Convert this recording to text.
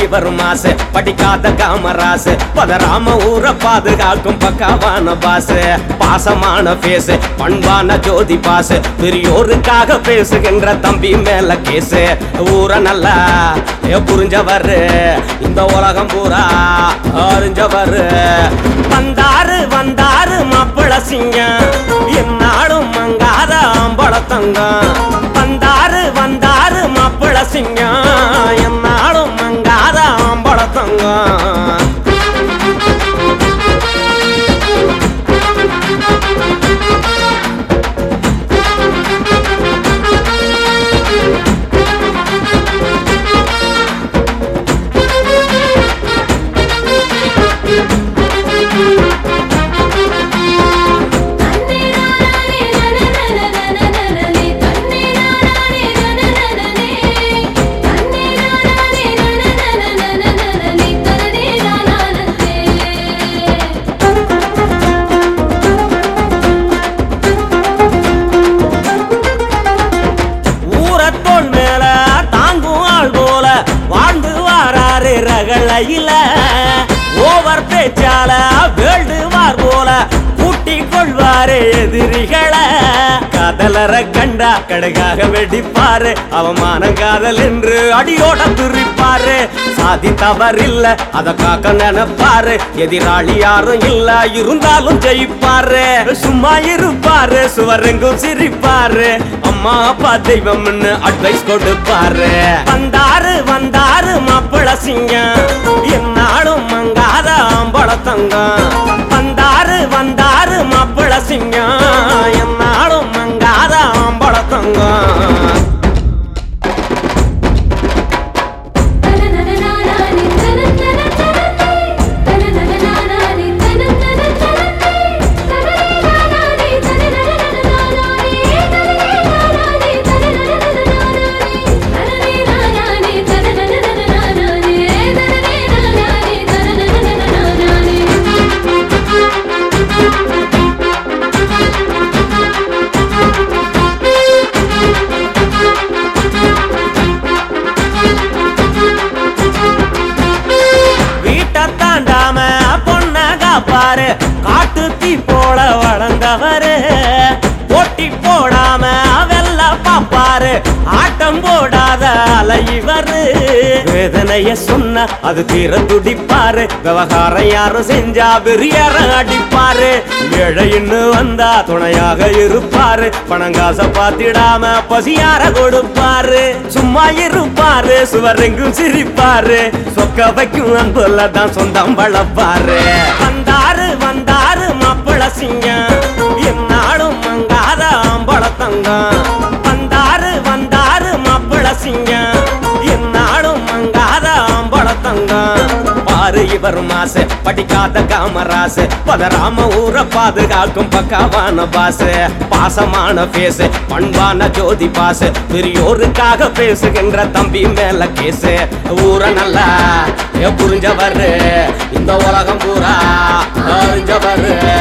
இவர் மாசு படிக்காத காமராசு பதறாம ஊரை பாதுகாக்கும் பக்காவான பாசு பாசமான பேசு பண்பான ஜோதி பாசு பெரியோருக்காக பேசுகின்ற தம்பி மேல கேசு ஊரை நல்லா ஏ புரிஞ்சவரு இந்த உலகம் பூரா அறிஞ்சவரு வந்தாரு வந்தாரு மாப்பிள சிங்கம் என்னாலும் மங்காத ஆம்பள தங்கம் வந்தாரு வந்தாரு மாப்பிள சிங்கம் என்னாலும் மங்காத ஆம்பள தங்கம் தன்னே நானே நனனனனனனனனே தன்னே நானே நனனனனனே தன்னே நானே நனனனனனனனே தன்னே நானனனே ஊரத்தோள் மேல தாங்கும் ஆள் போல வாழ்ந்து வாராரு ரகளையில ஓவர் பேச்சால வேள்டுவார் போல கூட்டி கொள்வாரு எதிரிகளை காதலர கண்டா கடுகாக வெடிப்பாரு அவமான காதல் என்று அடியோட துரிப்பாரு சாதி தவறில்ல அத காக்க நினைப்பாரு எதிராளி யாரும் இல்ல இருந்தாலும் ஜெயிப்பாரு சும்மா இருப்பாரு சுவரெங்கும் சிரிப்பாரு அம்மா அப்பா தெய்வம்னு அட்வைஸ் கொடுப்பாரு வந்தாரு வந்தாரு மாப்பிள சிங்கம் என்னாலும் மங்காத ஆம்பள தங்கம் வந்தாரு வந்தாரு மாப்பிள சிங்கம் என்னாலும் மங்காத ஆம்பள தங்கம் தனனனனனனனே தனனனனனனே தனனனனனனனே தனனனனனனே தனனனனனனே தனனனனனனனே தனனனனனனனே தனனனனனனனே தனனனனனனனே வீட்டை தாண்டாம பொண்ண காப்பாரு காட்டு தீ போல வளர்ந்தவரு போட்டி போடாம வெல்ல பாப்பாரு ஆட்டம் போடாத அலைவரு வேதனைய சொன்ன அது தீர துடிப்பாரு விவகாரம் யாரும் செஞ்சா பெரியற அடிப்பாரு ஏழைன்னு வந்தா துணையாக இருப்பாரு பணங்காச பாத்திடாம பசியார கொடுப்பாரு சும்மா இருப்பாரு சுவரெங்கும் சிரிப்பாரு சொக்க வைக்கும் அன்புல தான் சொந்தம் வளர்ப்பாரு வந்தாரு வந்தாரு மாப்பிள சிங்கம் என்னாலும் மங்காத ஆம்பள தங்கம் வந்தாரு வந்தாரு மாப்பிள சிங்கம் என்னாலும் மங்காத ஆம்பள தங்கம் பாரு இவர் மாசு படிக்காத காமராசு பதறாம ஊரை பாதுகாக்கும் பக்காவான பாசு பாசமான பேசு பண்பான ஜோதி பாசு பெரியோருக்காக பேசுகின்ற தம்பி மேல கேசு ஊரை நல்லா ஏ புரிஞ்சவரு இந்த உலகம் பூரா அறிஞ்சவரு